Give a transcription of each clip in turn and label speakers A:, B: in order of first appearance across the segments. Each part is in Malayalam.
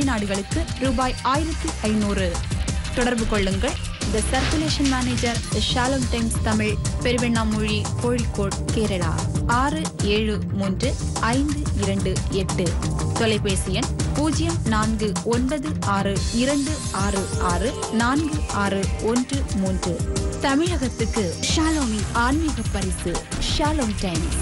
A: வெளிநாடுகளுக்கு ரூபாய் ஆயிரத்தி ஐநூறு தொடர்பு கொள்ளுங்கள் the circulation manager Shalom Times Tamil Peruvannamuzhi Kozhikode Kerala ஆறு ஏழு மூன்று ஐந்து இரண்டு எட்டு தொலைபேசி எண் பூஜ்ஜியம் நான்கு ஒன்பது ஆறு இரண்டு ஆறு ஆறு நான்கு ஆறு ஒன்று மூன்று தமிழகத்துக்கு ஷாலோமின் ஆன்மீக பரிசு ஷாலோம் டைம்ஸ்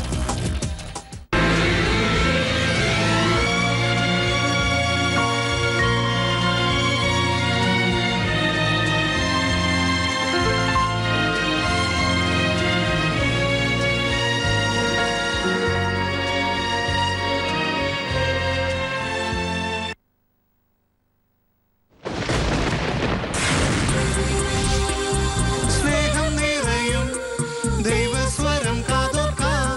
B: സ്നേഹം നിറയും ദൈവസ്വരം കാതോർക്കാം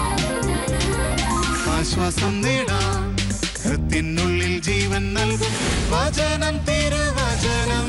B: ആശ്വാസം നേടാം ഹൃത്തിനുള്ളിൽ ജീവൻ നൽകും വചനം തിരുവചനം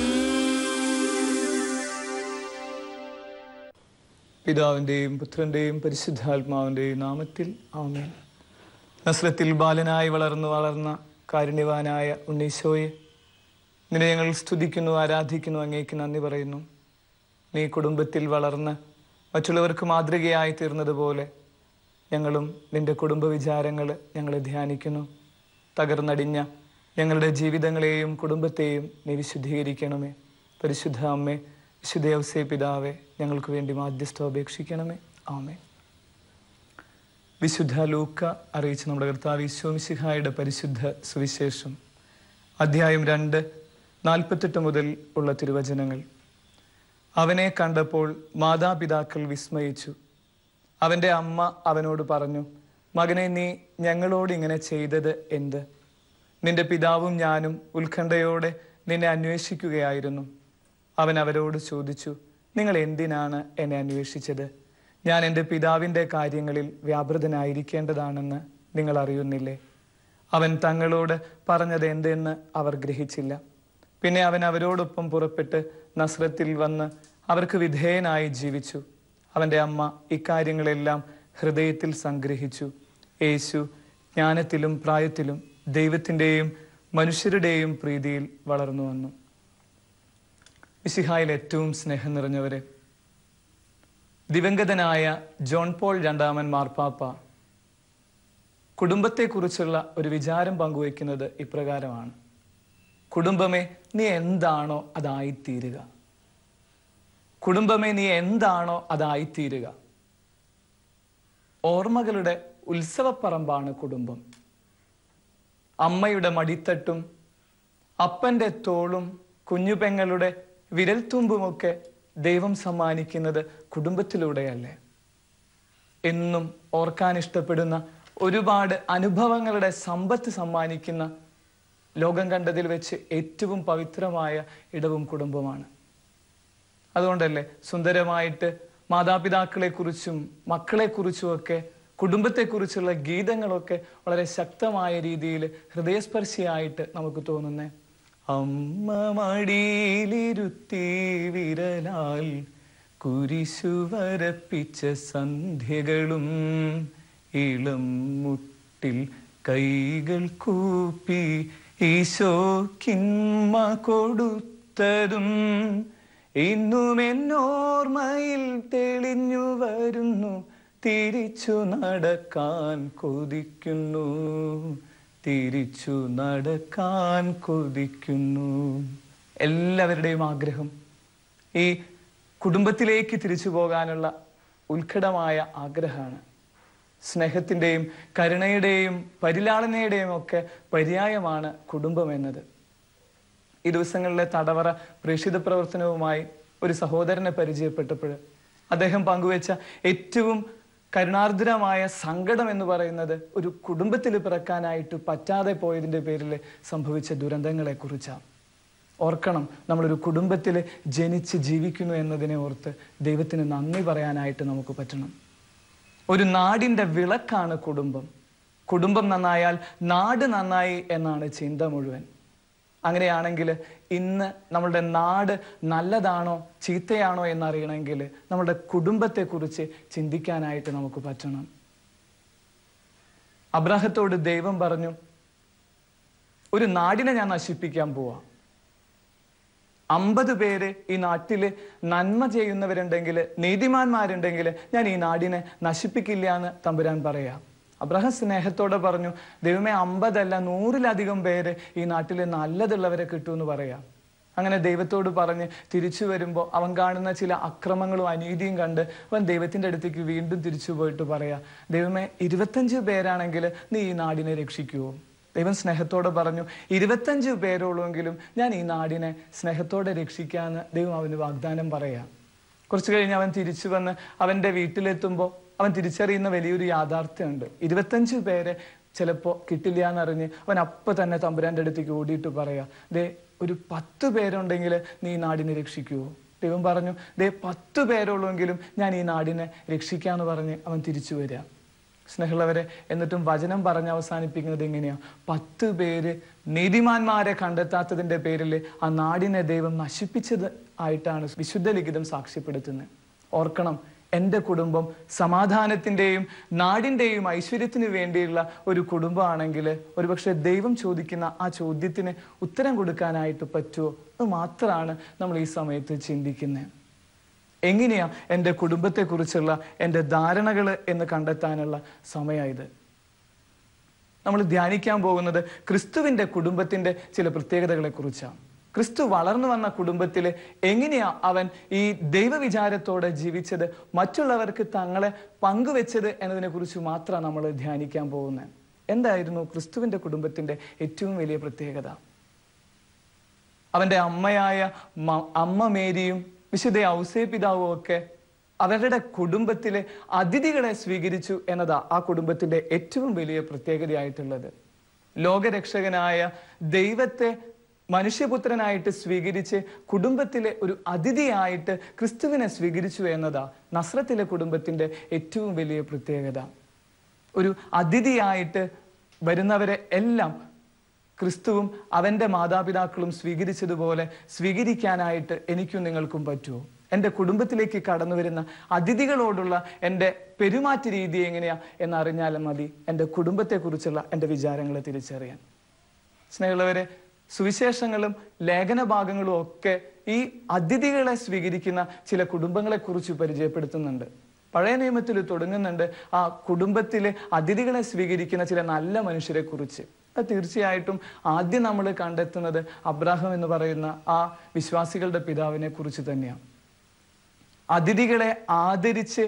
C: പിതാവിൻ്റെയും പുത്രൻ്റെയും പരിശുദ്ധാത്മാവിൻ്റെയും നാമത്തിൽ ആമേൻ നസ്രത്തിൽ ബാലനായി വളർന്നു വളർന്ന കാരുണ്യവാനായ ഉണ്ണീശോയെ നിന്നെ ഞങ്ങൾ സ്തുതിക്കുന്നു ആരാധിക്കുന്നു അങ്ങേക്ക് നന്ദി പറയുന്നു നീ കുടുംബത്തിൽ വളർന്ന് മറ്റുള്ളവർക്ക് മാതൃകയായി തീർന്നതുപോലെ ഞങ്ങളും നിന്റെ കുടുംബ വിചാരങ്ങൾ ഞങ്ങളെ ധ്യാനിക്കുന്നു തകർന്നടിഞ്ഞ ഞങ്ങളുടെ ജീവിതങ്ങളെയും കുടുംബത്തെയും നീ വിശുദ്ധീകരിക്കണമേ പരിശുദ്ധ അമ്മേ വിശുദ്ധ ഔസേ പിതാവേ ഞങ്ങൾക്ക് വേണ്ടി മാധ്യസ്ഥം അപേക്ഷിക്കണമേ ആമേ വിശുദ്ധ ലൂക്ക അറിയിച്ച നമ്മുടെ കർത്താവ് ഈശോമിശിഹായുടെ പരിശുദ്ധ സുവിശേഷം അധ്യായം രണ്ട് നാൽപ്പത്തെട്ട് മുതൽ ഉള്ള തിരുവചനങ്ങൾ അവനെ കണ്ടപ്പോൾ മാതാപിതാക്കൾ വിസ്മയിച്ചു അവൻ്റെ അമ്മ അവനോട് പറഞ്ഞു മകനെ നീ ഞങ്ങളോട് ഇങ്ങനെ ചെയ്തത് എന്ത് നിന്റെ പിതാവും ഞാനും ഉത്കണ്ഠയോടെ നിന്നെ അന്വേഷിക്കുകയായിരുന്നു അവൻ അവരോട് ചോദിച്ചു നിങ്ങൾ എന്തിനാണ് എന്നെ അന്വേഷിച്ചത് ഞാൻ എൻ്റെ പിതാവിൻ്റെ കാര്യങ്ങളിൽ വ്യാപൃതനായിരിക്കേണ്ടതാണെന്ന് നിങ്ങൾ അറിയുന്നില്ലേ അവൻ തങ്ങളോട് പറഞ്ഞത് എന്തെന്ന് അവർ ഗ്രഹിച്ചില്ല പിന്നെ അവൻ അവരോടൊപ്പം പുറപ്പെട്ട് നസ്രത്തിൽ വന്ന് അവർക്ക് വിധേയനായി ജീവിച്ചു അവൻ്റെ അമ്മ ഇക്കാര്യങ്ങളെല്ലാം ഹൃദയത്തിൽ സംഗ്രഹിച്ചു യേശു ജ്ഞാനത്തിലും പ്രായത്തിലും ദൈവത്തിൻ്റെയും മനുഷ്യരുടെയും പ്രീതിയിൽ വളർന്നു വന്നു വിശിഹായിൽ ഏറ്റവും സ്നേഹം നിറഞ്ഞവരെ ദിവംഗതനായ ജോൺ പോൾ രണ്ടാമൻ മാർപ്പാപ്പ കുടുംബത്തെക്കുറിച്ചുള്ള ഒരു വിചാരം പങ്കുവയ്ക്കുന്നത് ഇപ്രകാരമാണ് കുടുംബമേ നീ എന്താണോ അതായിത്തീരുക കുടുംബമേ നീ എന്താണോ അതായിത്തീരുക ഓർമ്മകളുടെ ഉത്സവപ്പറമ്പാണ് കുടുംബം അമ്മയുടെ മടിത്തട്ടും അപ്പന്റെ തോളും കുഞ്ഞുപെങ്ങളുടെ വിരൽത്തുമ്പുമൊക്കെ ദൈവം സമ്മാനിക്കുന്നത് കുടുംബത്തിലൂടെയല്ലേ എന്നും ഓർക്കാൻ ഇഷ്ടപ്പെടുന്ന ഒരുപാട് അനുഭവങ്ങളുടെ സമ്പത്ത് സമ്മാനിക്കുന്ന ലോകം കണ്ടതിൽ വെച്ച് ഏറ്റവും പവിത്രമായ ഇടവും കുടുംബമാണ് അതുകൊണ്ടല്ലേ സുന്ദരമായിട്ട് മാതാപിതാക്കളെക്കുറിച്ചും മക്കളെക്കുറിച്ചുമൊക്കെ കുടുംബത്തെക്കുറിച്ചുള്ള ഗീതങ്ങളൊക്കെ വളരെ ശക്തമായ രീതിയിൽ ഹൃദയസ്പർശിയായിട്ട് നമുക്ക് തോന്നുന്നേ അമ്മ മടിയിലിരുത്തി വിരലാൽ കുരിശു വരപ്പിച്ച സന്ധ്യകളും ഇളം മുട്ടിൽ കൈകൾ കൂപ്പി ഈശോക്കിന്മ കൊടുത്തതും ഇന്നും എന്നോർമ്മയിൽ തെളിഞ്ഞു വരുന്നു തിരിച്ചു നടക്കാൻ കൊതിക്കുന്നു തിരിച്ചു നടക്കാൻ കൊതിക്കുന്നു എല്ലാവരുടെയും ആഗ്രഹം ഈ കുടുംബത്തിലേക്ക് തിരിച്ചു പോകാനുള്ള ഉത്കടമായ ആഗ്രഹമാണ് സ്നേഹത്തിൻ്റെയും കരുണയുടെയും പരിലാളനയുടെയും ഒക്കെ പര്യായമാണ് കുടുംബം എന്നത് ഈ ദിവസങ്ങളിലെ തടവറ പ്രേക്ഷിത പ്രവർത്തനവുമായി ഒരു സഹോദരനെ പരിചയപ്പെട്ടപ്പോൾ അദ്ദേഹം പങ്കുവെച്ച ഏറ്റവും കരുണാർദ്രമായ സങ്കടം എന്ന് പറയുന്നത് ഒരു കുടുംബത്തിൽ പിറക്കാനായിട്ട് പറ്റാതെ പോയതിൻ്റെ പേരിൽ സംഭവിച്ച ദുരന്തങ്ങളെ കുറിച്ചാണ് ഓർക്കണം നമ്മളൊരു കുടുംബത്തിൽ ജനിച്ച് ജീവിക്കുന്നു എന്നതിനെ ഓർത്ത് ദൈവത്തിന് നന്ദി പറയാനായിട്ട് നമുക്ക് പറ്റണം ഒരു നാടിൻ്റെ വിളക്കാണ് കുടുംബം കുടുംബം നന്നായാൽ നാട് നന്നായി എന്നാണ് ചിന്ത മുഴുവൻ അങ്ങനെയാണെങ്കിൽ ഇന്ന് നമ്മളുടെ നാട് നല്ലതാണോ ചീത്തയാണോ എന്നറിയണമെങ്കിൽ നമ്മുടെ കുടുംബത്തെക്കുറിച്ച് ചിന്തിക്കാനായിട്ട് നമുക്ക് പറ്റണം അബ്രാഹത്തോട് ദൈവം പറഞ്ഞു ഒരു നാടിനെ ഞാൻ നശിപ്പിക്കാൻ പോവാ അമ്പത് പേര് ഈ നാട്ടില് നന്മ ചെയ്യുന്നവരുണ്ടെങ്കിൽ നീതിമാന്മാരുണ്ടെങ്കിൽ ഞാൻ ഈ നാടിനെ നശിപ്പിക്കില്ല എന്ന് തമ്പുരാൻ പറയാം അബ്രഹാം സ്നേഹത്തോടെ പറഞ്ഞു ദൈവമേ അമ്പതല്ല നൂറിലധികം പേര് ഈ നാട്ടിൽ നല്ലതുള്ളവരെ കിട്ടുമെന്ന് പറയാം അങ്ങനെ ദൈവത്തോട് പറഞ്ഞ് തിരിച്ചു വരുമ്പോൾ അവൻ കാണുന്ന ചില അക്രമങ്ങളും അനീതിയും കണ്ട് അവൻ ദൈവത്തിന്റെ അടുത്തേക്ക് വീണ്ടും തിരിച്ചു പോയിട്ട് പറയാ ദൈവമേ ഇരുപത്തഞ്ച് പേരാണെങ്കിൽ നീ ഈ നാടിനെ രക്ഷിക്കുവോ ദൈവം സ്നേഹത്തോടെ പറഞ്ഞു ഇരുപത്തഞ്ച് പേരോളെങ്കിലും ഞാൻ ഈ നാടിനെ സ്നേഹത്തോടെ രക്ഷിക്കാന്ന് ദൈവം അവന് വാഗ്ദാനം പറയാം കുറച്ചു കഴിഞ്ഞ് അവൻ തിരിച്ചു വന്ന് അവന്റെ വീട്ടിലെത്തുമ്പോൾ അവൻ തിരിച്ചറിയുന്ന വലിയൊരു യാഥാർത്ഥ്യമുണ്ട് ഇരുപത്തഞ്ച് പേരെ ചിലപ്പോൾ കിട്ടില്ല എന്നറിഞ്ഞ് അവൻ അപ്പൊ തന്നെ തമ്പുരാന്റെ അടുത്തേക്ക് ഓടിയിട്ട് പറയാ ദേ ഒരു പത്ത് പേരുണ്ടെങ്കിൽ നീ ഈ നാടിനെ രക്ഷിക്കുവോ ദൈവം പറഞ്ഞു ദേ പത്ത് പേരുള്ളെങ്കിലും ഞാൻ ഈ നാടിനെ രക്ഷിക്കാന്ന് പറഞ്ഞ് അവൻ തിരിച്ചു വരിക സ്നേഹമുള്ളവരെ എന്നിട്ടും വചനം പറഞ്ഞ് അവസാനിപ്പിക്കുന്നത് എങ്ങനെയാ പത്ത് പേര് നീതിമാന്മാരെ കണ്ടെത്താത്തതിന്റെ പേരിൽ ആ നാടിനെ ദൈവം നശിപ്പിച്ചത് ആയിട്ടാണ് വിശുദ്ധ ലിഖിതം സാക്ഷ്യപ്പെടുത്തുന്നത് ഓർക്കണം എൻ്റെ കുടുംബം സമാധാനത്തിൻ്റെയും നാടിൻ്റെയും ഐശ്വര്യത്തിന് വേണ്ടിയുള്ള ഒരു കുടുംബമാണെങ്കിൽ ഒരുപക്ഷെ ദൈവം ചോദിക്കുന്ന ആ ചോദ്യത്തിന് ഉത്തരം കൊടുക്കാനായിട്ട് പറ്റുമോ അത് മാത്രമാണ് നമ്മൾ ഈ സമയത്ത് ചിന്തിക്കുന്നത് എങ്ങനെയാ എൻ്റെ കുടുംബത്തെക്കുറിച്ചുള്ള എൻ്റെ ധാരണകൾ എന്ന് കണ്ടെത്താനുള്ള സമയമായത് നമ്മൾ ധ്യാനിക്കാൻ പോകുന്നത് ക്രിസ്തുവിന്റെ കുടുംബത്തിന്റെ ചില പ്രത്യേകതകളെ കുറിച്ചാണ് ക്രിസ്തു വളർന്നു വന്ന കുടുംബത്തിൽ എങ്ങനെയാ അവൻ ഈ ദൈവവിചാരത്തോടെ ജീവിച്ചത് മറ്റുള്ളവർക്ക് തങ്ങളെ പങ്കുവെച്ചത് എന്നതിനെ കുറിച്ച് മാത്രമാണ് നമ്മൾ ധ്യാനിക്കാൻ പോകുന്നത് എന്തായിരുന്നു ക്രിസ്തുവിന്റെ കുടുംബത്തിന്റെ ഏറ്റവും വലിയ പ്രത്യേകത അവന്റെ അമ്മയായ മ- അമ്മ മേരിയും വിശുദ്ധ ഔസേ പിതാവും ഒക്കെ അവരുടെ കുടുംബത്തിലെ അതിഥികളെ സ്വീകരിച്ചു എന്നതാ ആ കുടുംബത്തിന്റെ ഏറ്റവും വലിയ പ്രത്യേകതയായിട്ടുള്ളത് ലോകരക്ഷകനായ ദൈവത്തെ മനുഷ്യപുത്രനായിട്ട് സ്വീകരിച്ച് കുടുംബത്തിലെ ഒരു അതിഥിയായിട്ട് ക്രിസ്തുവിനെ സ്വീകരിച്ചു എന്നതാ നസ്രത്തിലെ കുടുംബത്തിന്റെ ഏറ്റവും വലിയ പ്രത്യേകത ഒരു അതിഥിയായിട്ട് വരുന്നവരെ എല്ലാം ക്രിസ്തുവും അവന്റെ മാതാപിതാക്കളും സ്വീകരിച്ചതുപോലെ സ്വീകരിക്കാനായിട്ട് എനിക്കും നിങ്ങൾക്കും പറ്റുമോ എൻ്റെ കുടുംബത്തിലേക്ക് കടന്നു വരുന്ന അതിഥികളോടുള്ള എൻ്റെ പെരുമാറ്റ രീതി എങ്ങനെയാ എന്നറിഞ്ഞാലും മതി എൻ്റെ കുടുംബത്തെക്കുറിച്ചുള്ള എൻ്റെ വിചാരങ്ങളെ തിരിച്ചറിയാൻ സ്നേഹമുള്ളവരെ സുവിശേഷങ്ങളും ലേഖന ഭാഗങ്ങളും ഒക്കെ ഈ അതിഥികളെ സ്വീകരിക്കുന്ന ചില കുടുംബങ്ങളെ കുറിച്ച് പരിചയപ്പെടുത്തുന്നുണ്ട് പഴയ നിയമത്തിൽ തുടങ്ങുന്നുണ്ട് ആ കുടുംബത്തിലെ അതിഥികളെ സ്വീകരിക്കുന്ന ചില നല്ല മനുഷ്യരെ കുറിച്ച് അത് തീർച്ചയായിട്ടും ആദ്യം നമ്മൾ കണ്ടെത്തുന്നത് അബ്രാഹം എന്ന് പറയുന്ന ആ വിശ്വാസികളുടെ പിതാവിനെ കുറിച്ച് തന്നെയാണ് അതിഥികളെ ആദരിച്ച്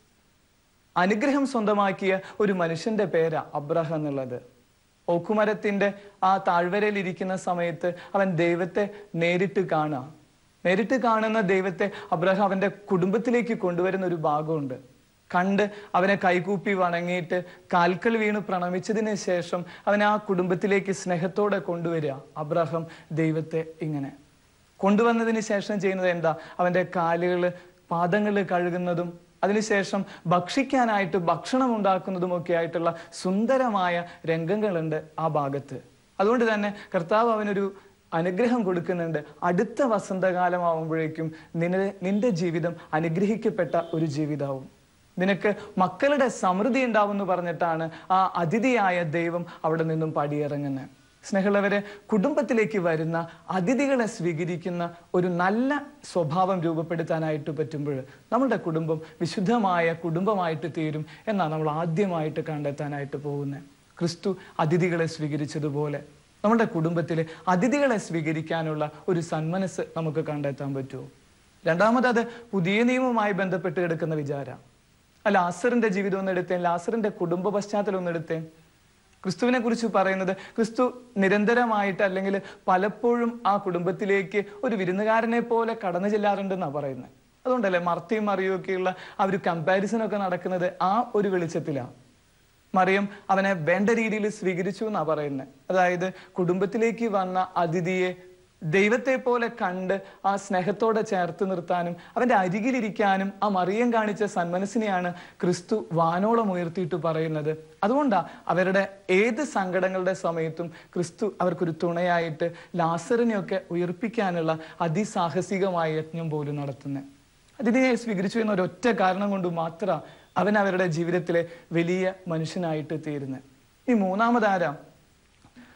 C: അനുഗ്രഹം സ്വന്തമാക്കിയ ഒരു മനുഷ്യന്റെ പേരാ അബ്രഹാം എന്നുള്ളത് ഓക്കുമരത്തിന്റെ ആ താഴ്വരയിൽ ഇരിക്കുന്ന സമയത്ത് അവൻ ദൈവത്തെ നേരിട്ട് കാണാം നേരിട്ട് കാണുന്ന ദൈവത്തെ അബ്രഹാം അവന്റെ കുടുംബത്തിലേക്ക് കൊണ്ടുവരുന്ന ഒരു ഭാഗമുണ്ട് കണ്ട് അവനെ കൈകൂപ്പി വണങ്ങിയിട്ട് കാൽക്കൽ വീണ് പ്രണമിച്ചതിന് ശേഷം അവനെ ആ കുടുംബത്തിലേക്ക് സ്നേഹത്തോടെ കൊണ്ടുവരിക അബ്രഹാം ദൈവത്തെ ഇങ്ങനെ കൊണ്ടുവന്നതിന് ശേഷം ചെയ്യുന്നത് എന്താ അവന്റെ കാലുകൾ പാദങ്ങൾ കഴുകുന്നതും അതിനുശേഷം ഭക്ഷിക്കാനായിട്ട് ഭക്ഷണം ഉണ്ടാക്കുന്നതും ഒക്കെ ആയിട്ടുള്ള സുന്ദരമായ രംഗങ്ങളുണ്ട് ആ ഭാഗത്ത് അതുകൊണ്ട് തന്നെ കർത്താവ് അവനൊരു അനുഗ്രഹം കൊടുക്കുന്നുണ്ട് അടുത്ത വസന്തകാലമാവുമ്പോഴേക്കും നിന്റെ നിന്റെ ജീവിതം അനുഗ്രഹിക്കപ്പെട്ട ഒരു ജീവിതമാവും നിനക്ക് മക്കളുടെ സമൃദ്ധി ഉണ്ടാവും എന്ന് പറഞ്ഞിട്ടാണ് ആ അതിഥിയായ ദൈവം അവിടെ നിന്നും പടിയിറങ്ങുന്നത് സ്നേഹമുള്ളവരെ കുടുംബത്തിലേക്ക് വരുന്ന അതിഥികളെ സ്വീകരിക്കുന്ന ഒരു നല്ല സ്വഭാവം രൂപപ്പെടുത്താനായിട്ട് പറ്റുമ്പോൾ നമ്മളുടെ കുടുംബം വിശുദ്ധമായ കുടുംബമായിട്ട് തീരും എന്നാണ് നമ്മൾ ആദ്യമായിട്ട് കണ്ടെത്താനായിട്ട് പോകുന്നത് ക്രിസ്തു അതിഥികളെ സ്വീകരിച്ചതുപോലെ നമ്മുടെ കുടുംബത്തിൽ അതിഥികളെ സ്വീകരിക്കാനുള്ള ഒരു സന്മനസ് നമുക്ക് കണ്ടെത്താൻ പറ്റുമോ രണ്ടാമത് അത് പുതിയ നിയമവുമായി ബന്ധപ്പെട്ട് കിടക്കുന്ന വിചാരം ആ ലാസറിന്റെ ജീവിതം ഒന്ന് എടുത്തേ ലാസറിന്റെ കുടുംബ പശ്ചാത്തലം ഒന്ന് എടുത്തേ ക്രിസ്തുവിനെ കുറിച്ച് പറയുന്നത് ക്രിസ്തു നിരന്തരമായിട്ട് അല്ലെങ്കിൽ പലപ്പോഴും ആ കുടുംബത്തിലേക്ക് ഒരു വിരുന്നുകാരനെ പോലെ കടന്നു ചെല്ലാറുണ്ടെന്നാണ് പറയുന്നത് അതുകൊണ്ടല്ലേ മർത്തിയും മറിയും ഒക്കെയുള്ള ആ ഒരു കമ്പാരിസൺ ഒക്കെ നടക്കുന്നത് ആ ഒരു വെളിച്ചത്തിലാണ് മറിയം അവനെ വേണ്ട രീതിയിൽ സ്വീകരിച്ചു എന്നാ പറയുന്നത് അതായത് കുടുംബത്തിലേക്ക് വന്ന അതിഥിയെ ദൈവത്തെ പോലെ കണ്ട് ആ സ്നേഹത്തോടെ ചേർത്ത് നിർത്താനും അവന്റെ അരികിലിരിക്കാനും ആ മറിയം കാണിച്ച സന്മനസ്സിനെയാണ് ക്രിസ്തു വാനോളം ഉയർത്തിയിട്ട് പറയുന്നത് അതുകൊണ്ടാ അവരുടെ ഏത് സങ്കടങ്ങളുടെ സമയത്തും ക്രിസ്തു അവർക്കൊരു തുണയായിട്ട് ലാസറിനെയൊക്കെ ഉയർപ്പിക്കാനുള്ള അതിസാഹസികമായ യജ്ഞം പോലും നടത്തുന്നത് അതിനെ സ്വീകരിച്ചു എന്ന ഒരൊറ്റ കാരണം കൊണ്ട് മാത്രം അവൻ അവരുടെ ജീവിതത്തിലെ വലിയ മനുഷ്യനായിട്ട് തീരുന്നത് ഈ മൂന്നാമതാരാ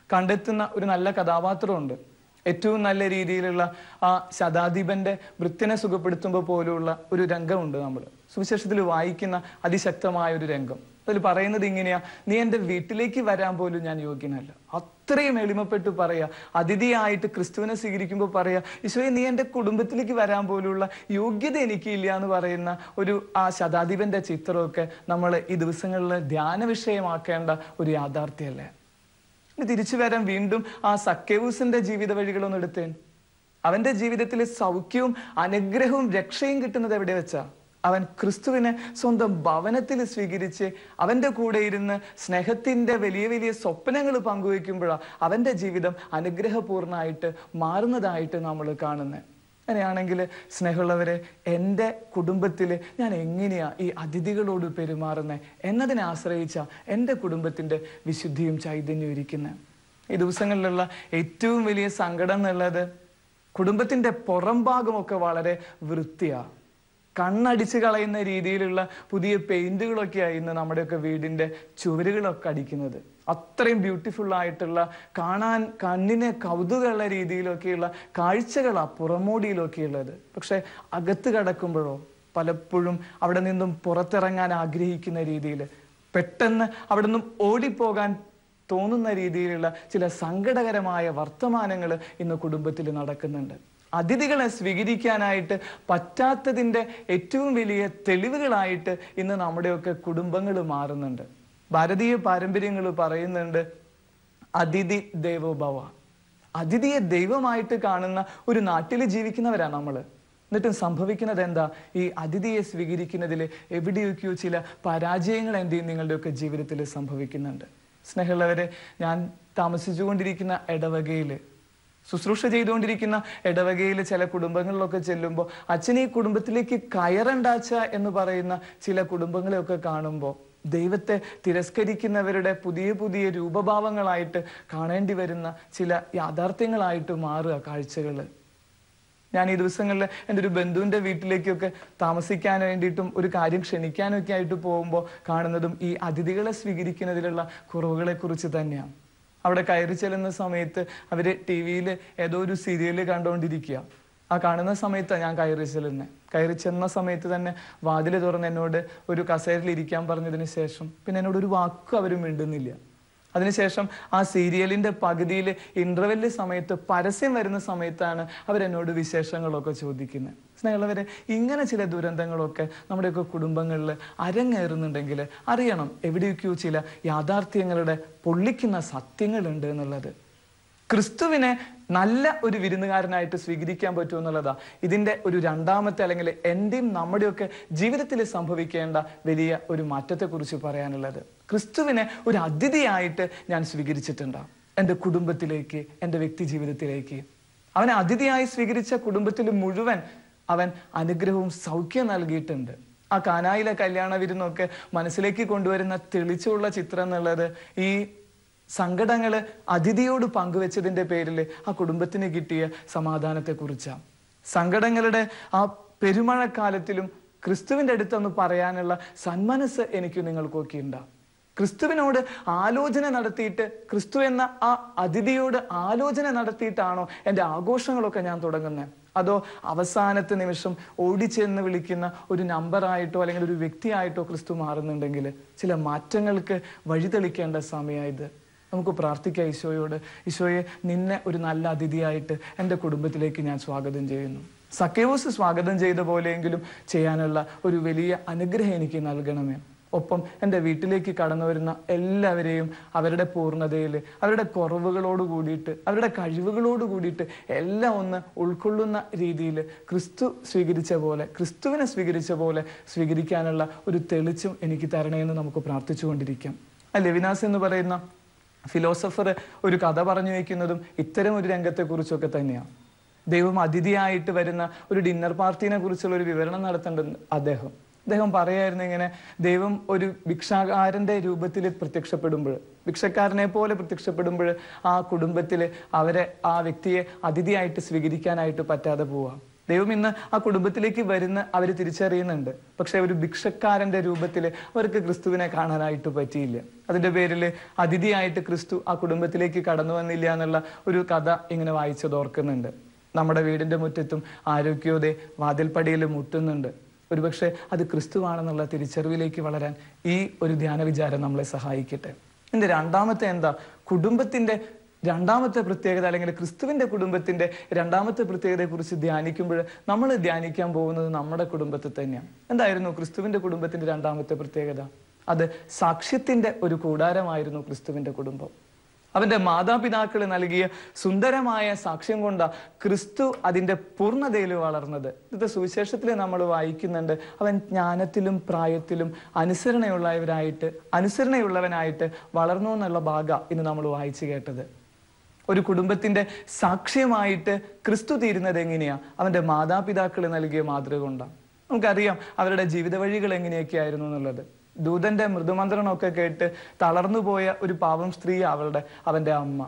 C: കണ്ടെത്തുന്ന ഒരു നല്ല കഥാപാത്രമുണ്ട് ഏറ്റവും നല്ല രീതിയിലുള്ള ആ ശതാധിപന്റെ വൃത്തിനെ സുഖപ്പെടുത്തുമ്പോൾ പോലുള്ള ഒരു രംഗമുണ്ട് നമ്മൾ സുവിശേഷത്തിൽ വായിക്കുന്ന അതിശക്തമായ ഒരു രംഗം അതിൽ പറയുന്നത് ഇങ്ങനെയാ നീ എൻ്റെ വീട്ടിലേക്ക് വരാൻ പോലും ഞാൻ യോഗ്യനല്ല അത്രയും എളിമപ്പെട്ട് പറയാ അതിഥിയായിട്ട് ക്രിസ്തുവിനെ സ്വീകരിക്കുമ്പോൾ പറയാ ഈശോയെ നീ എൻ്റെ കുടുംബത്തിലേക്ക് വരാൻ പോലുള്ള യോഗ്യത എനിക്കില്ല എന്ന് പറയുന്ന ഒരു ആ ശതാധിപന്റെ ചിത്രമൊക്കെ നമ്മൾ ഈ ദിവസങ്ങളിൽ ധ്യാന വിഷയമാക്കേണ്ട ഒരു യാഥാർത്ഥ്യമല്ലേ ഇനി തിരിച്ചു വരാൻ വീണ്ടും ആ സക്കേവൂസിന്റെ ജീവിത വഴികളൊന്നും എടുത്തേൻ അവന്റെ ജീവിതത്തിൽ സൗഖ്യവും അനുഗ്രഹവും രക്ഷയും കിട്ടുന്നത് എവിടെ വെച്ചാ അവൻ ക്രിസ്തുവിനെ സ്വന്തം ഭവനത്തിൽ സ്വീകരിച്ച് അവന്റെ കൂടെ ഇരുന്ന് സ്നേഹത്തിന്റെ വലിയ വലിയ സ്വപ്നങ്ങൾ പങ്കുവെക്കുമ്പോഴാണ് അവന്റെ ജീവിതം അനുഗ്രഹപൂർണ്ണമായിട്ട് മാറുന്നതായിട്ട് നമ്മൾ കാണുന്നത് അങ്ങനെയാണെങ്കിൽ സ്നേഹമുള്ളവരെ എൻ്റെ കുടുംബത്തിൽ ഞാൻ എങ്ങനെയാ ഈ അതിഥികളോട് പെരുമാറുന്നത് എന്നതിനെ ആശ്രയിച്ച എൻ്റെ കുടുംബത്തിൻ്റെ വിശുദ്ധിയും ചൈതന്യവും ഇരിക്കുന്നത് ഈ ദിവസങ്ങളിലുള്ള ഏറ്റവും വലിയ സങ്കടം എന്നുള്ളത് കുടുംബത്തിൻ്റെ പുറം ഭാഗമൊക്കെ വളരെ വൃത്തിയാ കണ്ണടിച്ച് കളയുന്ന രീതിയിലുള്ള പുതിയ പെയിന്റുകളൊക്കെയാണ് ഇന്ന് നമ്മുടെയൊക്കെ വീടിന്റെ ചുവരുകളൊക്കെ അടിക്കുന്നത് അത്രയും ബ്യൂട്ടിഫുൾ ആയിട്ടുള്ള കാണാൻ കണ്ണിന് കൗതുകമുള്ള രീതിയിലൊക്കെയുള്ള കാഴ്ചകളാ പുറമോടിയിലൊക്കെ ഉള്ളത് പക്ഷെ അകത്ത് കടക്കുമ്പോഴോ പലപ്പോഴും അവിടെ നിന്നും പുറത്തിറങ്ങാൻ ആഗ്രഹിക്കുന്ന രീതിയിൽ പെട്ടെന്ന് അവിടെ നിന്നും ഓടിപ്പോകാൻ തോന്നുന്ന രീതിയിലുള്ള ചില സങ്കടകരമായ വർത്തമാനങ്ങൾ ഇന്ന് കുടുംബത്തിൽ നടക്കുന്നുണ്ട് അതിഥികളെ സ്വീകരിക്കാനായിട്ട് പറ്റാത്തതിൻ്റെ ഏറ്റവും വലിയ തെളിവുകളായിട്ട് ഇന്ന് നമ്മുടെയൊക്കെ കുടുംബങ്ങൾ മാറുന്നുണ്ട് ഭാരതീയ പാരമ്പര്യങ്ങൾ പറയുന്നുണ്ട് അതിഥി ദേവോഭവ അതിഥിയെ ദൈവമായിട്ട് കാണുന്ന ഒരു നാട്ടിൽ ജീവിക്കുന്നവരാണ് നമ്മൾ എന്നിട്ടും സംഭവിക്കുന്നത് എന്താ ഈ അതിഥിയെ സ്വീകരിക്കുന്നതിൽ എവിടെയൊക്കെയോ ചില പരാജയങ്ങൾ എന്ത് ചെയ്യും നിങ്ങളുടെയൊക്കെ ജീവിതത്തിൽ സംഭവിക്കുന്നുണ്ട് സ്നേഹമുള്ളവരെ ഞാൻ താമസിച്ചുകൊണ്ടിരിക്കുന്ന ഇടവകയിൽ ശുശ്രൂഷ ചെയ്തുകൊണ്ടിരിക്കുന്ന ഇടവകയിൽ ചില കുടുംബങ്ങളിലൊക്കെ ചെല്ലുമ്പോൾ അച്ഛൻ ഈ കുടുംബത്തിലേക്ക് കയറണ്ടാച്ച എന്ന് പറയുന്ന ചില കുടുംബങ്ങളെയൊക്കെ കാണുമ്പോൾ ദൈവത്തെ തിരസ്കരിക്കുന്നവരുടെ പുതിയ പുതിയ രൂപഭാവങ്ങളായിട്ട് കാണേണ്ടി വരുന്ന ചില യാഥാർത്ഥ്യങ്ങളായിട്ട് മാറുക കാഴ്ചകൾ ഞാൻ ഈ ദിവസങ്ങളിൽ എൻ്റെ ഒരു ബന്ധുവിൻ്റെ വീട്ടിലേക്കൊക്കെ താമസിക്കാൻ വേണ്ടിയിട്ടും ഒരു കാര്യം ക്ഷണിക്കാനൊക്കെ ആയിട്ട് പോകുമ്പോൾ കാണുന്നതും ഈ അതിഥികളെ സ്വീകരിക്കുന്നതിലുള്ള കുറവുകളെ കുറിച്ച് തന്നെയാണ് അവിടെ കയറി ചെല്ലുന്ന സമയത്ത് അവര് ടി വിയിൽ ഏതോ ഒരു സീരിയല് കണ്ടുകൊണ്ടിരിക്കുക ആ കാണുന്ന സമയത്താണ് ഞാൻ കയറി ചെല്ലുന്നത് കയറി ചെന്ന സമയത്ത് തന്നെ വാതിൽ തുറന്ന് എന്നോട് ഒരു കസേരയിൽ ഇരിക്കാൻ പറഞ്ഞതിന് ശേഷം പിന്നെ എന്നോട് ഒരു വാക്കും അവർ മിണ്ടുന്നില്ല അതിനുശേഷം ആ സീരിയലിന്റെ പകുതിയിൽ ഇന്റർവെല്ല് സമയത്ത് പരസ്യം വരുന്ന സമയത്താണ് അവരെന്നോട് വിശേഷങ്ങളൊക്കെ ചോദിക്കുന്നത് സ്നേഹമുള്ളവരെ ഇങ്ങനെ ചില ദുരന്തങ്ങളൊക്കെ നമ്മുടെയൊക്കെ കുടുംബങ്ങളിൽ അരങ്ങേറുന്നുണ്ടെങ്കിൽ അറിയണം എവിടെയൊക്കെയോ ചില യാഥാർത്ഥ്യങ്ങളുടെ പൊള്ളിക്കുന്ന സത്യങ്ങളുണ്ട് എന്നുള്ളത് ക്രിസ്തുവിനെ നല്ല ഒരു വിരുന്നുകാരനായിട്ട് സ്വീകരിക്കാൻ പറ്റുമോ എന്നുള്ളതാ ഇതിന്റെ ഒരു രണ്ടാമത്തെ അല്ലെങ്കിൽ എന്റെയും നമ്മുടെയൊക്കെ ജീവിതത്തിൽ സംഭവിക്കേണ്ട വലിയ ഒരു മാറ്റത്തെക്കുറിച്ച് പറയാനുള്ളത് ക്രിസ്തുവിനെ ഒരു അതിഥിയായിട്ട് ഞാൻ സ്വീകരിച്ചിട്ടുണ്ട് എൻ്റെ കുടുംബത്തിലേക്ക് എൻ്റെ വ്യക്തി ജീവിതത്തിലേക്ക് അവനെ അതിഥിയായി സ്വീകരിച്ച കുടുംബത്തിൽ മുഴുവൻ അവൻ അനുഗ്രഹവും സൗഖ്യം നൽകിയിട്ടുണ്ട് ആ കാനായിലെ കല്യാണ വിരുന്നൊക്കെ മനസ്സിലേക്ക് കൊണ്ടുവരുന്ന തെളിച്ചുള്ള ചിത്രം എന്നുള്ളത് ഈ സങ്കടങ്ങള് അതിഥിയോട് പങ്കുവെച്ചതിന്റെ പേരിൽ ആ കുടുംബത്തിന് കിട്ടിയ സമാധാനത്തെ കുറിച്ചാണ് സങ്കടങ്ങളുടെ ആ പെരുമഴക്കാലത്തിലും ക്രിസ്തുവിന്റെ അടുത്തൊന്ന് പറയാനുള്ള സന്മനസ് എനിക്ക് നിങ്ങൾക്കൊക്കെ ഉണ്ടാവും ക്രിസ്തുവിനോട് ആലോചന നടത്തിയിട്ട് ക്രിസ്തു എന്ന ആ അതിഥിയോട് ആലോചന നടത്തിയിട്ടാണോ എൻ്റെ ആഘോഷങ്ങളൊക്കെ ഞാൻ തുടങ്ങുന്നത് അതോ അവസാനത്തെ നിമിഷം ഓടിച്ചെന്ന് വിളിക്കുന്ന ഒരു നമ്പറായിട്ടോ അല്ലെങ്കിൽ ഒരു വ്യക്തിയായിട്ടോ ക്രിസ്തു മാറുന്നുണ്ടെങ്കിൽ ചില മാറ്റങ്ങൾക്ക് വഴിതെളിക്കേണ്ട സമയമായത് നമുക്ക് പ്രാർത്ഥിക്കാം ഈശോയോട് ഈശോയെ നിന്നെ ഒരു നല്ല അതിഥിയായിട്ട് എൻ്റെ കുടുംബത്തിലേക്ക് ഞാൻ സ്വാഗതം ചെയ്യുന്നു സക്കേവോസ് സ്വാഗതം ചെയ്ത പോലെയെങ്കിലും ചെയ്യാനുള്ള ഒരു വലിയ അനുഗ്രഹം എനിക്ക് നൽകണമേ ഒപ്പം എൻ്റെ വീട്ടിലേക്ക് കടന്നു വരുന്ന എല്ലാവരെയും അവരുടെ പൂർണ്ണതയിൽ അവരുടെ കുറവുകളോട് കൂടിയിട്ട് അവരുടെ കഴിവുകളോട് കൂടിയിട്ട് എല്ലാം ഒന്ന് ഉൾക്കൊള്ളുന്ന രീതിയിൽ ക്രിസ്തു സ്വീകരിച്ച പോലെ ക്രിസ്തുവിനെ സ്വീകരിച്ച പോലെ സ്വീകരിക്കാനുള്ള ഒരു തെളിച്ചും എനിക്ക് തരണേന്ന് നമുക്ക് പ്രാർത്ഥിച്ചുകൊണ്ടിരിക്കാം ആ ലെവിനാസ് എന്ന് പറയുന്ന ഫിലോസഫർ ഒരു കഥ പറഞ്ഞു വയ്ക്കുന്നതും ഇത്തരം ഒരു രംഗത്തെക്കുറിച്ചൊക്കെ തന്നെയാണ് ദൈവം അതിഥിയായിട്ട് വരുന്ന ഒരു ഡിന്നർ പാർട്ടിനെ കുറിച്ചുള്ള ഒരു വിവരണം നടത്തേണ്ടത് അദ്ദേഹം അദ്ദേഹം പറയായിരുന്നു ഇങ്ങനെ ദൈവം ഒരു ഭിക്ഷാകാരന്റെ രൂപത്തിൽ പ്രത്യക്ഷപ്പെടുമ്പോൾ ഭിക്ഷക്കാരനെ പോലെ പ്രത്യക്ഷപ്പെടുമ്പോൾ ആ കുടുംബത്തിൽ അവരെ ആ വ്യക്തിയെ അതിഥിയായിട്ട് സ്വീകരിക്കാനായിട്ട് പറ്റാതെ പോവാം ദൈവം ഇന്ന് ആ കുടുംബത്തിലേക്ക് വരുന്ന അവർ തിരിച്ചറിയുന്നുണ്ട് പക്ഷെ ഒരു ഭിക്ഷക്കാരന്റെ രൂപത്തിൽ അവർക്ക് ക്രിസ്തുവിനെ കാണാനായിട്ട് പറ്റിയില്ല അതിന്റെ പേരിൽ അതിഥിയായിട്ട് ക്രിസ്തു ആ കുടുംബത്തിലേക്ക് കടന്നു വന്നില്ല എന്നുള്ള ഒരു കഥ ഇങ്ങനെ വായിച്ചത് ഓർക്കുന്നുണ്ട് നമ്മുടെ വീടിന്റെ മുറ്റത്തും ആരോഗ്യോദയ വാതിൽപ്പടിയിൽ മുട്ടുന്നുണ്ട് ഒരുപക്ഷെ അത് ക്രിസ്തുവാണെന്നുള്ള തിരിച്ചറിവിലേക്ക് വളരാൻ ഈ ഒരു ധ്യാന വിചാരം നമ്മളെ സഹായിക്കട്ടെ ഇതിന്റെ രണ്ടാമത്തെ എന്താ കുടുംബത്തിന്റെ രണ്ടാമത്തെ പ്രത്യേകത അല്ലെങ്കിൽ ക്രിസ്തുവിന്റെ കുടുംബത്തിന്റെ രണ്ടാമത്തെ പ്രത്യേകതയെ കുറിച്ച് ധ്യാനിക്കുമ്പോൾ നമ്മൾ ധ്യാനിക്കാൻ പോകുന്നത് നമ്മുടെ കുടുംബത്തെ തന്നെയാണ് എന്തായിരുന്നു ക്രിസ്തുവിന്റെ കുടുംബത്തിന്റെ രണ്ടാമത്തെ പ്രത്യേകത അത് സാക്ഷ്യത്തിന്റെ ഒരു കൂടാരമായിരുന്നു ക്രിസ്തുവിന്റെ കുടുംബം അവന്റെ മാതാപിതാക്കൾ നൽകിയ സുന്ദരമായ സാക്ഷ്യം കൊണ്ട ക്രിസ്തു അതിന്റെ പൂർണ്ണതയിൽ വളർന്നത് ഇത് സുവിശേഷത്തിൽ നമ്മൾ വായിക്കുന്നുണ്ട് അവൻ ജ്ഞാനത്തിലും പ്രായത്തിലും അനുസരണയുള്ളവരായിട്ട് അനുസരണയുള്ളവനായിട്ട് വളർന്നു എന്നുള്ള ഭാഗ ഇന്ന് നമ്മൾ വായിച്ചു കേട്ടത് ഒരു കുടുംബത്തിന്റെ സാക്ഷ്യമായിട്ട് ക്രിസ്തു തീരുന്നത് എങ്ങനെയാ അവന്റെ മാതാപിതാക്കൾ നൽകിയ മാതൃക കൊണ്ടാണ് നമുക്കറിയാം അവരുടെ ജീവിത വഴികൾ എങ്ങനെയൊക്കെയായിരുന്നു എന്നുള്ളത് ദൂതന്റെ മൃദുമന്ത്രണമൊക്കെ കേട്ട് തളർന്നുപോയ ഒരു പാവം സ്ത്രീ അവളുടെ അവന്റെ അമ്മ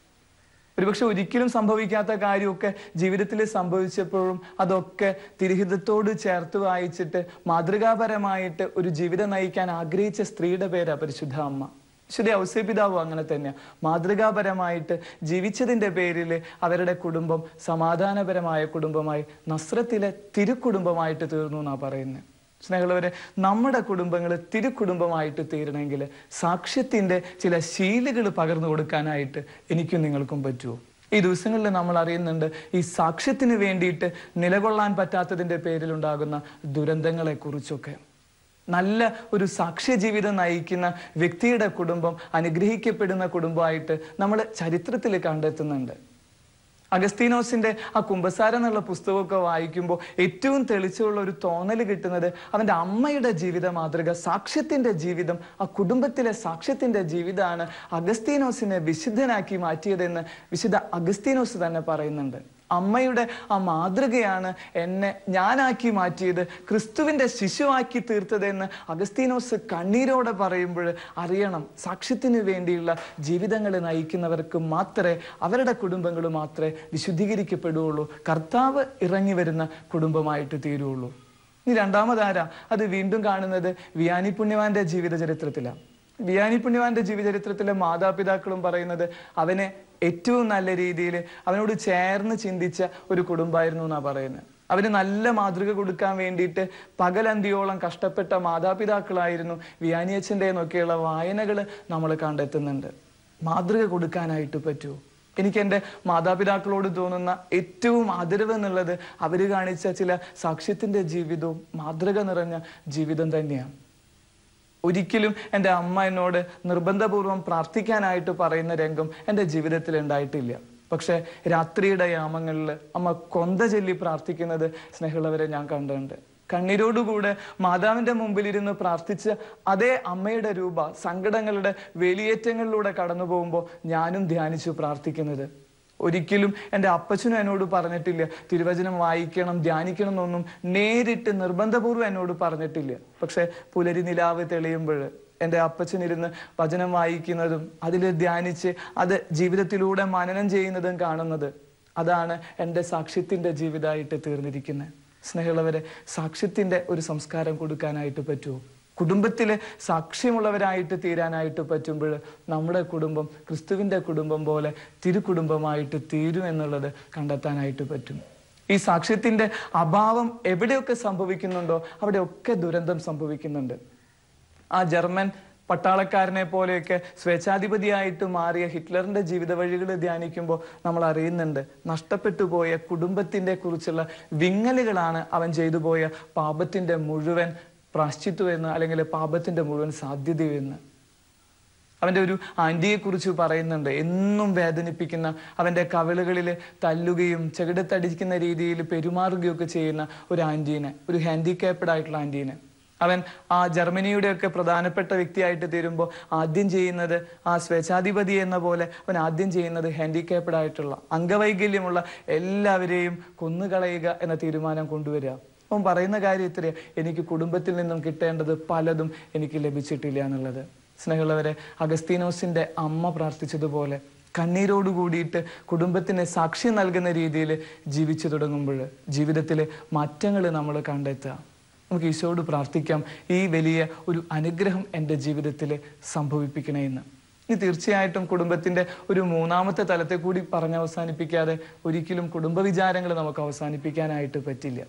C: ഒരുപക്ഷെ ഒരിക്കലും സംഭവിക്കാത്ത കാര്യമൊക്കെ ജീവിതത്തിൽ സംഭവിച്ചപ്പോഴും അതൊക്കെ തിരുഹിതത്തോട് ചേർത്ത് വായിച്ചിട്ട് മാതൃകാപരമായിട്ട് ഒരു ജീവിതം നയിക്കാൻ ആഗ്രഹിച്ച സ്ത്രീയുടെ പേരാ പരിശുദ്ധ അമ്മ വിശുദ്ധ ഔസേപിതാവും അങ്ങനെ തന്നെയാണ് മാതൃകാപരമായിട്ട് ജീവിച്ചതിന്റെ പേരിൽ അവരുടെ കുടുംബം സമാധാനപരമായ കുടുംബമായി നസ്രത്തിലെ തിരുക്കുടുംബമായിട്ട് തീർന്നു എന്നാ പറയുന്നത് സ്നേഹമുള്ളവരെ നമ്മുടെ കുടുംബങ്ങൾ തിരുക്കുടുംബമായിട്ട് തീരണമെങ്കിൽ സാക്ഷ്യത്തിന്റെ ചില ശീലുകൾ പകർന്നു കൊടുക്കാനായിട്ട് എനിക്കും നിങ്ങൾക്കും പറ്റുമോ ഈ ദിവസങ്ങളിൽ നമ്മൾ അറിയുന്നുണ്ട് ഈ സാക്ഷ്യത്തിന് വേണ്ടിയിട്ട് നിലകൊള്ളാൻ പറ്റാത്തതിന്റെ പേരിലുണ്ടാകുന്ന ദുരന്തങ്ങളെ കുറിച്ചൊക്കെ നല്ല ഒരു സാക്ഷ്യ ജീവിതം നയിക്കുന്ന വ്യക്തിയുടെ കുടുംബം അനുഗ്രഹിക്കപ്പെടുന്ന കുടുംബമായിട്ട് നമ്മൾ ചരിത്രത്തിൽ കണ്ടെത്തുന്നുണ്ട് അഗസ്തീനോസിന്റെ ആ കുംഭസാരം എന്നുള്ള പുസ്തകമൊക്കെ വായിക്കുമ്പോൾ ഏറ്റവും തെളിച്ചുള്ള ഒരു തോന്നൽ കിട്ടുന്നത് അവന്റെ അമ്മയുടെ ജീവിത മാതൃക സാക്ഷ്യത്തിന്റെ ജീവിതം ആ കുടുംബത്തിലെ സാക്ഷ്യത്തിന്റെ ജീവിതമാണ് അഗസ്തീനോസിനെ വിശുദ്ധനാക്കി മാറ്റിയതെന്ന് വിശുദ്ധ അഗസ്തീനോസ് തന്നെ പറയുന്നുണ്ട് അമ്മയുടെ ആ മാതൃകയാണ് എന്നെ ഞാനാക്കി മാറ്റിയത് ക്രിസ്തുവിന്റെ ശിശുവാക്കി തീർത്തതെന്ന് അഗസ്തീനോസ് കണ്ണീരോടെ പറയുമ്പോൾ അറിയണം സാക്ഷ്യത്തിന് വേണ്ടിയുള്ള ജീവിതങ്ങൾ നയിക്കുന്നവർക്ക് മാത്രമേ അവരുടെ കുടുംബങ്ങൾ മാത്രമേ വിശുദ്ധീകരിക്കപ്പെടുകയുള്ളൂ കർത്താവ് ഇറങ്ങി വരുന്ന കുടുംബമായിട്ട് തീരുള്ളൂ ഇനി രണ്ടാമതാര അത് വീണ്ടും കാണുന്നത് വിയാനി പുണ്യവാന്റെ ജീവിത ചരിത്രത്തിലാണ് വിയാനി പുണ്യവാന്റെ ജീവചരിത്രത്തിലെ മാതാപിതാക്കളും പറയുന്നത് അവനെ ഏറ്റവും നല്ല രീതിയിൽ അവനോട് ചേർന്ന് ചിന്തിച്ച ഒരു കുടുംബമായിരുന്നു എന്നാ പറയുന്നത് അവന് നല്ല മാതൃക കൊടുക്കാൻ വേണ്ടിയിട്ട് പകലന്തിയോളം കഷ്ടപ്പെട്ട മാതാപിതാക്കളായിരുന്നു വിയാനിയച്ഛൻ്റെ എന്നൊക്കെയുള്ള വായനകൾ നമ്മൾ കണ്ടെത്തുന്നുണ്ട് മാതൃക കൊടുക്കാനായിട്ട് പറ്റുമോ എനിക്ക് എൻ്റെ മാതാപിതാക്കളോട് തോന്നുന്ന ഏറ്റവും ആദരവ് എന്നുള്ളത് അവർ കാണിച്ച ചില സാക്ഷ്യത്തിൻ്റെ ജീവിതവും മാതൃക നിറഞ്ഞ ജീവിതം തന്നെയാണ് ഒരിക്കലും എൻ്റെ അമ്മ എന്നോട് നിർബന്ധപൂർവം പ്രാർത്ഥിക്കാനായിട്ട് പറയുന്ന രംഗം എൻ്റെ ജീവിതത്തിൽ ഉണ്ടായിട്ടില്ല പക്ഷെ രാത്രിയുടെ യാമങ്ങളിൽ അമ്മ കൊന്ത ചൊല്ലി പ്രാർത്ഥിക്കുന്നത് സ്നേഹമുള്ളവരെ ഞാൻ കണ്ടിട്ടുണ്ട് കണ്ണീരോടുകൂടെ മാതാവിന്റെ മുമ്പിലിരുന്ന് പ്രാർത്ഥിച്ച അതേ അമ്മയുടെ രൂപ സങ്കടങ്ങളുടെ വേലിയേറ്റങ്ങളിലൂടെ കടന്നു പോകുമ്പോൾ ഞാനും ധ്യാനിച്ചു പ്രാർത്ഥിക്കുന്നത് ഒരിക്കലും എൻ്റെ അപ്പച്ചനും എന്നോട് പറഞ്ഞിട്ടില്ല തിരുവചനം വായിക്കണം ധ്യാനിക്കണം എന്നൊന്നും നേരിട്ട് നിർബന്ധപൂർവ്വം എന്നോട് പറഞ്ഞിട്ടില്ല പക്ഷെ പുലരി നിലാവ് തെളിയുമ്പോൾ എൻ്റെ അപ്പച്ചൻ ഇരുന്ന് വചനം വായിക്കുന്നതും അതിൽ ധ്യാനിച്ച് അത് ജീവിതത്തിലൂടെ മനനം ചെയ്യുന്നതും കാണുന്നത് അതാണ് എൻ്റെ സാക്ഷ്യത്തിൻ്റെ ജീവിതമായിട്ട് തീർന്നിരിക്കുന്നത് സ്നേഹമുള്ളവരെ സാക്ഷ്യത്തിൻ്റെ ഒരു സംസ്കാരം കൊടുക്കാനായിട്ട് പറ്റുമോ കുടുംബത്തിലെ സാക്ഷ്യമുള്ളവരായിട്ട് തീരാനായിട്ട് പറ്റുമ്പോൾ നമ്മുടെ കുടുംബം ക്രിസ്തുവിൻ്റെ കുടുംബം പോലെ തിരുക്കുടുംബമായിട്ട് തീരും എന്നുള്ളത് കണ്ടെത്താനായിട്ട് പറ്റും ഈ സാക്ഷ്യത്തിന്റെ അഭാവം എവിടെയൊക്കെ സംഭവിക്കുന്നുണ്ടോ അവിടെയൊക്കെ ദുരന്തം സംഭവിക്കുന്നുണ്ട് ആ ജർമ്മൻ പട്ടാളക്കാരനെ പോലെയൊക്കെ സ്വേച്ഛാധിപതിയായിട്ട് മാറിയ ഹിറ്റ്ലറിന്റെ ജീവിത വഴികൾ ധ്യാനിക്കുമ്പോൾ നമ്മൾ അറിയുന്നുണ്ട് നഷ്ടപ്പെട്ടു പോയ കുടുംബത്തിന്റെ കുറിച്ചുള്ള വിങ്ങലുകളാണ് അവൻ ചെയ്തു പോയ പാപത്തിന്റെ മുഴുവൻ പ്രാശ്ചിത്വം എന്ന് അല്ലെങ്കിൽ പാപത്തിന്റെ മുഴുവൻ സാധ്യതയെന്ന് അവന്റെ ഒരു ആന്റിയെ കുറിച്ച് പറയുന്നുണ്ട് എന്നും വേദനിപ്പിക്കുന്ന അവന്റെ കവിളുകളിൽ തല്ലുകയും ചെകിടത്തടിക്കുന്ന രീതിയിൽ പെരുമാറുകയൊക്കെ ചെയ്യുന്ന ഒരു ആന്റീനെ ഒരു ഹാൻഡിക്യാപ്ഡ് ആയിട്ടുള്ള ആന്റീനെ അവൻ ആ ജർമ്മനിയുടെ ഒക്കെ പ്രധാനപ്പെട്ട വ്യക്തിയായിട്ട് തീരുമ്പോൾ ആദ്യം ചെയ്യുന്നത് ആ സ്വേച്ഛാധിപതി എന്ന പോലെ അവൻ ആദ്യം ചെയ്യുന്നത് ഹാൻഡിക്യാപ്ഡ് ആയിട്ടുള്ള അംഗവൈകല്യമുള്ള എല്ലാവരെയും കൊന്നുകളയുക എന്ന തീരുമാനം കൊണ്ടുവരിക അവൻ പറയുന്ന കാര്യം ഇത്രയാ എനിക്ക് കുടുംബത്തിൽ നിന്നും കിട്ടേണ്ടത് പലതും എനിക്ക് ലഭിച്ചിട്ടില്ല എന്നുള്ളത് സ്നേഹമുള്ളവരെ അഗസ്തീനോസിന്റെ അമ്മ പ്രാർത്ഥിച്ചതുപോലെ കണ്ണീരോട് കൂടിയിട്ട് കുടുംബത്തിന് സാക്ഷ്യം നൽകുന്ന രീതിയിൽ ജീവിച്ചു തുടങ്ങുമ്പോൾ ജീവിതത്തിലെ മാറ്റങ്ങൾ നമ്മൾ കണ്ടെത്തുക നമുക്ക് ഈശോയോട് പ്രാർത്ഥിക്കാം ഈ വലിയ ഒരു അനുഗ്രഹം എൻ്റെ ജീവിതത്തിൽ സംഭവിപ്പിക്കണേ എന്ന് ഇനി തീർച്ചയായിട്ടും കുടുംബത്തിന്റെ ഒരു മൂന്നാമത്തെ തലത്തെ കൂടി പറഞ്ഞ് അവസാനിപ്പിക്കാതെ ഒരിക്കലും കുടുംബ വിചാരങ്ങൾ നമുക്ക് അവസാനിപ്പിക്കാനായിട്ട് പറ്റില്ല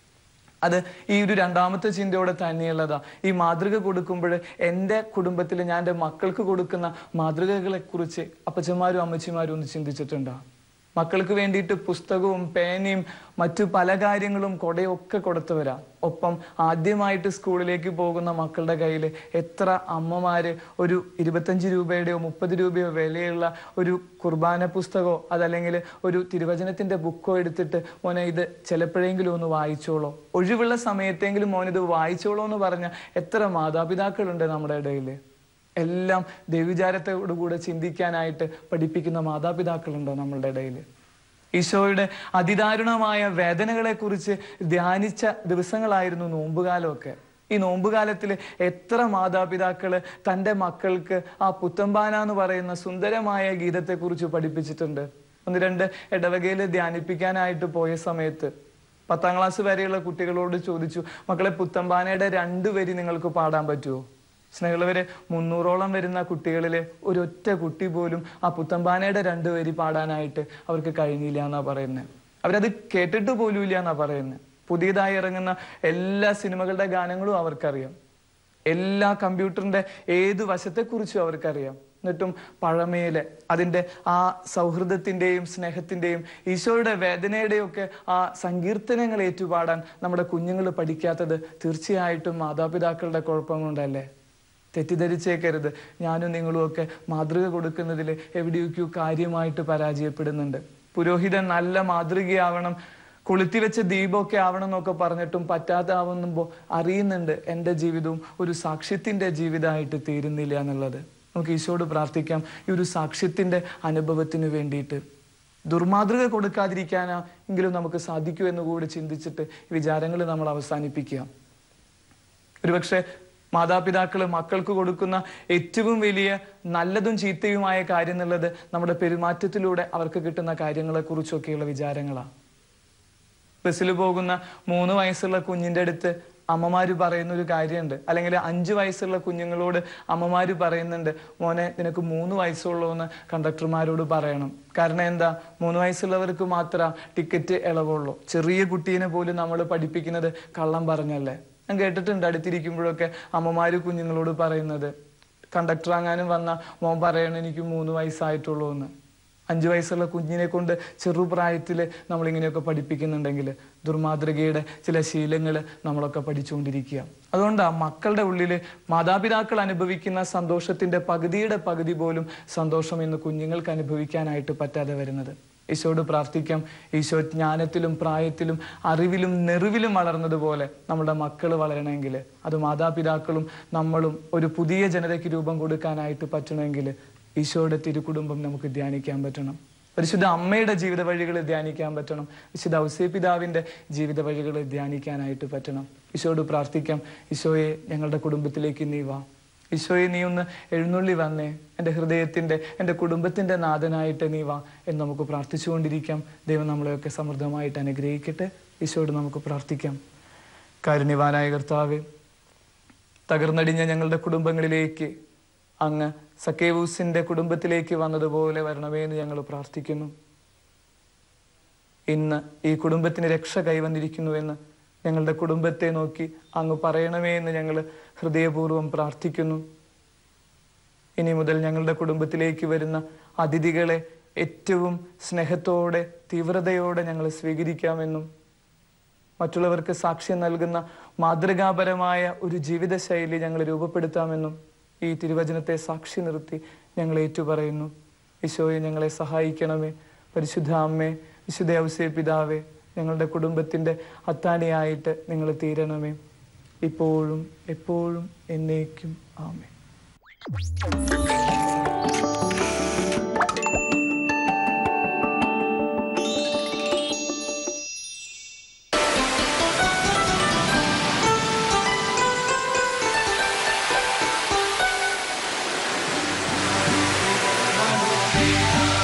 C: അത് ഈ ഒരു രണ്ടാമത്തെ ചിന്തയോടെ തന്നെയുള്ളതാ ഈ മാതൃക കൊടുക്കുമ്പോൾ എൻ്റെ കുടുംബത്തിൽ ഞാൻ എൻ്റെ മക്കൾക്ക് കൊടുക്കുന്ന മാതൃകകളെ കുറിച്ച് അപ്പച്ചന്മാരും അമ്മച്ചിമാരും ഒന്ന് ചിന്തിച്ചിട്ടുണ്ടോ മക്കൾക്ക് വേണ്ടിയിട്ട് പുസ്തകവും പേനയും മറ്റു പല കാര്യങ്ങളും കൊടയും ഒക്കെ കൊടുത്തവരാ ഒപ്പം ആദ്യമായിട്ട് സ്കൂളിലേക്ക് പോകുന്ന മക്കളുടെ കയ്യിൽ എത്ര അമ്മമാര് ഒരു ഇരുപത്തഞ്ച് രൂപയുടെയോ മുപ്പത് രൂപയോ വിലയുള്ള ഒരു കുർബാന പുസ്തകമോ അതല്ലെങ്കിൽ ഒരു തിരുവചനത്തിന്റെ ബുക്കോ എടുത്തിട്ട് മോനെ ഇത് ചിലപ്പോഴെങ്കിലും ഒന്ന് വായിച്ചോളോ ഒഴിവുള്ള സമയത്തെങ്കിലും മോനിത് വായിച്ചോളോ എന്ന് പറഞ്ഞ എത്ര മാതാപിതാക്കളുണ്ട് നമ്മുടെ ഇടയിൽ എല്ലാം ദൈവവിചാരത്തോടുകൂടെ ചിന്തിക്കാനായിട്ട് പഠിപ്പിക്കുന്ന മാതാപിതാക്കളുണ്ടോ നമ്മളുടെ ഇടയിൽ ഈശോയുടെ അതിദാരുണമായ വേദനകളെ കുറിച്ച് ധ്യാനിച്ച ദിവസങ്ങളായിരുന്നു നോമ്പുകാലമൊക്കെ ഈ നോമ്പുകാലത്തിൽ എത്ര മാതാപിതാക്കള് തൻ്റെ മക്കൾക്ക് ആ പുത്തമ്പാന എന്ന് പറയുന്ന സുന്ദരമായ ഗീതത്തെക്കുറിച്ച് പഠിപ്പിച്ചിട്ടുണ്ട് ഒന്ന് രണ്ട് ഇടവകയിൽ ധ്യാനിപ്പിക്കാനായിട്ട് പോയ സമയത്ത് പത്താം ക്ലാസ് വരെയുള്ള കുട്ടികളോട് ചോദിച്ചു മക്കളെ പുത്തമ്പാനയുടെ രണ്ട് വരി നിങ്ങൾക്ക് പാടാൻ പറ്റുമോ സ്നേഹമുള്ളവരെ മുന്നൂറോളം വരുന്ന കുട്ടികളിലെ ഒരൊറ്റ കുട്ടി പോലും ആ പുത്തമ്പാനയുടെ രണ്ട് വരി പാടാനായിട്ട് അവർക്ക് കഴിഞ്ഞില്ല എന്നാ പറയുന്നത് അവരത് കേട്ടിട്ട് പോലും ഇല്ല എന്നാ പറയുന്നത് പുതിയതായി ഇറങ്ങുന്ന എല്ലാ സിനിമകളുടെ ഗാനങ്ങളും അവർക്കറിയാം എല്ലാ കമ്പ്യൂട്ടറിന്റെ ഏത് വശത്തെക്കുറിച്ചും അവർക്കറിയാം എന്നിട്ടും പഴമയിലെ അതിൻ്റെ ആ സൗഹൃദത്തിൻ്റെയും സ്നേഹത്തിൻ്റെയും ഈശോയുടെ വേദനയുടെയും ഒക്കെ ആ സങ്കീർത്തനങ്ങൾ ഏറ്റുപാടാൻ നമ്മുടെ കുഞ്ഞുങ്ങൾ പഠിക്കാത്തത് തീർച്ചയായിട്ടും മാതാപിതാക്കളുടെ കുഴപ്പം കൊണ്ടല്ലേ തെറ്റിദ്ധരിച്ചേക്കരുത് ഞാനും നിങ്ങളും ഒക്കെ മാതൃക കൊടുക്കുന്നതിൽ എവിടെയൊക്കെയോ കാര്യമായിട്ട് പരാജയപ്പെടുന്നുണ്ട് പുരോഹിതൻ നല്ല മാതൃകയാവണം കൊളുത്തി വെച്ച ദീപമൊക്കെ ആവണം എന്നൊക്കെ പറഞ്ഞിട്ടും പറ്റാതാവുമ്പോൾ അറിയുന്നുണ്ട് എൻ്റെ ജീവിതവും ഒരു സാക്ഷ്യത്തിന്റെ ജീവിതമായിട്ട് തീരുന്നില്ല എന്നുള്ളത് നമുക്ക് ഈശോട് പ്രാർത്ഥിക്കാം ഈ ഒരു സാക്ഷ്യത്തിന്റെ അനുഭവത്തിന് വേണ്ടിയിട്ട് ദുർമാതൃക കൊടുക്കാതിരിക്കാനാ എങ്കിലും നമുക്ക് സാധിക്കൂ എന്ന് കൂടി ചിന്തിച്ചിട്ട് ഈ വിചാരങ്ങൾ നമ്മൾ അവസാനിപ്പിക്കുക ഒരുപക്ഷെ മാതാപിതാക്കൾ മക്കൾക്ക് കൊടുക്കുന്ന ഏറ്റവും വലിയ നല്ലതും ചീത്തയുമായ കാര്യം എന്നുള്ളത് നമ്മുടെ പെരുമാറ്റത്തിലൂടെ അവർക്ക് കിട്ടുന്ന കാര്യങ്ങളെ കുറിച്ചൊക്കെയുള്ള വിചാരങ്ങളാണ് ബസ്സിൽ പോകുന്ന മൂന്ന് വയസ്സുള്ള കുഞ്ഞിന്റെ അടുത്ത് അമ്മമാര് പറയുന്ന ഒരു കാര്യമുണ്ട് അല്ലെങ്കിൽ അഞ്ചു വയസ്സുള്ള കുഞ്ഞുങ്ങളോട് അമ്മമാര് പറയുന്നുണ്ട് മോനെ നിനക്ക് മൂന്ന് വയസ്സുള്ളൂ എന്ന് കണ്ടക്ടർമാരോട് പറയണം കാരണം എന്താ മൂന്ന് വയസ്സുള്ളവർക്ക് മാത്രം ടിക്കറ്റ് ഇളവുള്ളൂ ചെറിയ കുട്ടീനെ പോലും നമ്മൾ പഠിപ്പിക്കുന്നത് കള്ളം പറഞ്ഞല്ലേ ഞാൻ കേട്ടിട്ടുണ്ട് അടുത്തിരിക്കുമ്പോഴൊക്കെ അമ്മമാര് കുഞ്ഞുങ്ങളോട് പറയുന്നത് കണ്ടക്ടർ അങ്ങാനും വന്ന മോൻ പറയണം എനിക്ക് മൂന്ന് വയസ്സായിട്ടുള്ളൂ എന്ന് അഞ്ചു വയസ്സുള്ള കുഞ്ഞിനെ കൊണ്ട് ചെറുപ്രായത്തിൽ നമ്മൾ ഇങ്ങനെയൊക്കെ പഠിപ്പിക്കുന്നുണ്ടെങ്കിൽ ദുർമാതൃകയുടെ ചില ശീലങ്ങൾ നമ്മളൊക്കെ പഠിച്ചുകൊണ്ടിരിക്കുക അതുകൊണ്ടാണ് മക്കളുടെ ഉള്ളിൽ മാതാപിതാക്കൾ അനുഭവിക്കുന്ന സന്തോഷത്തിന്റെ പകുതിയുടെ പകുതി പോലും സന്തോഷം ഇന്ന് കുഞ്ഞുങ്ങൾക്ക് അനുഭവിക്കാനായിട്ട് പറ്റാതെ വരുന്നത് ഈശോയോട് പ്രാർത്ഥിക്കാം ഈശോ ജ്ഞാനത്തിലും പ്രായത്തിലും അറിവിലും നെറിവിലും വളർന്നതുപോലെ നമ്മുടെ മക്കൾ വളരണമെങ്കിൽ അത് മാതാപിതാക്കളും നമ്മളും ഒരു പുതിയ ജനതയ്ക്ക് രൂപം കൊടുക്കാനായിട്ട് പറ്റണമെങ്കിൽ ഈശോയുടെ തിരുക്കുടുംബം നമുക്ക് ധ്യാനിക്കാൻ പറ്റണം പരിശുദ്ധ അമ്മയുടെ ജീവിത വഴികൾ ധ്യാനിക്കാൻ പറ്റണം വിശുദ്ധ ഔസേപിതാവിന്റെ ജീവിത വഴികൾ ധ്യാനിക്കാനായിട്ട് പറ്റണം ഈശോയോട് പ്രാർത്ഥിക്കാം ഈശോയെ ഞങ്ങളുടെ കുടുംബത്തിലേക്ക് നീ വാ ഈശോയെ നീ ഒന്ന് എഴുന്നള്ളി വന്നേ എൻ്റെ ഹൃദയത്തിന്റെ എൻ്റെ കുടുംബത്തിന്റെ നാഥനായിട്ട് നീ വാ എന്ന് നമുക്ക് പ്രാർത്ഥിച്ചുകൊണ്ടിരിക്കാം ദൈവം നമ്മളെയൊക്കെ സമൃദ്ധമായിട്ട് അനുഗ്രഹിക്കട്ടെ ഈശോയോട് നമുക്ക് പ്രാർത്ഥിക്കാം കാരുണ്യവാനായ കർത്താവേ തകർന്നടിഞ്ഞ ഞങ്ങളുടെ കുടുംബങ്ങളിലേക്ക് അങ്ങ് സക്കേവൂസിന്റെ കുടുംബത്തിലേക്ക് വന്നതുപോലെ വരണമേ എന്ന് ഞങ്ങൾ പ്രാർത്ഥിക്കുന്നു ഇന്ന് ഈ കുടുംബത്തിന് രക്ഷ കൈവന്നിരിക്കുന്നുവെന്ന് ഞങ്ങളുടെ കുടുംബത്തെ നോക്കി അങ്ങ് പറയണമേ എന്ന് ഞങ്ങൾ ഹൃദയപൂർവ്വം പ്രാർത്ഥിക്കുന്നു ഇനി മുതൽ ഞങ്ങളുടെ കുടുംബത്തിലേക്ക് വരുന്ന അതിഥികളെ ഏറ്റവും സ്നേഹത്തോടെ തീവ്രതയോടെ ഞങ്ങൾ സ്വീകരിക്കാമെന്നും മറ്റുള്ളവർക്ക് സാക്ഷ്യം നൽകുന്ന മാതൃകാപരമായ ഒരു ജീവിതശൈലി ഞങ്ങൾ രൂപപ്പെടുത്താമെന്നും ഈ തിരുവചനത്തെ സാക്ഷി നിർത്തി ഞങ്ങൾ ഏറ്റുപറയുന്നു ഈശോയെ ഞങ്ങളെ സഹായിക്കണമേ പരിശുദ്ധ അമ്മേ വിശുദ്ധ ഔസേ പിതാവേ ഞങ്ങളുടെ കുടുംബത്തിന്റെ അത്താണിയായിട്ട് നിങ്ങൾ തീരണമേ ഇപ്പോഴും എപ്പോഴും എന്നേക്കും ആമേ
B: ും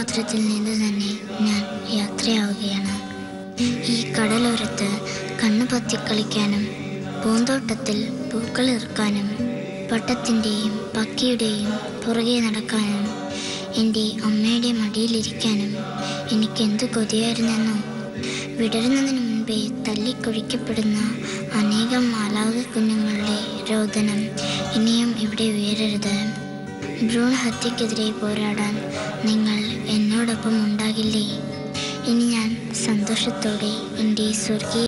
D: ക്ഷേത്രത്തിൽ നിന്ന് തന്നെ ഞാൻ യാത്രയാവുകയാണ് ഈ കടലോരത്ത് കണ്ണു പത്തിക്കളിക്കാനും പൂന്തോട്ടത്തിൽ പൂക്കളിറക്കാനും പട്ടത്തിൻ്റെയും പക്കിയുടെയും പുറകെ നടക്കാനും എൻ്റെ അമ്മയുടെ മടിയിലിരിക്കാനും എനിക്കെന്ത് കൊതിയായിരുന്നെന്നോ വിടരുന്നതിന് മുൻപേ തല്ലിക്കൊഴിക്കപ്പെടുന്ന അനേകം മാലാക കുഞ്ഞുങ്ങളുടെ രോദനം ഇനിയും ഇവിടെ ഉയരരുത് ഭ്രൂണഹത്യക്കെതിരെ പോരാടാൻ നിങ്ങൾ എന്നോടൊപ്പം ഉണ്ടാകില്ലേ ഇനി ഞാൻ സന്തോഷത്തോടെ എൻ്റെ സ്വർഗീയ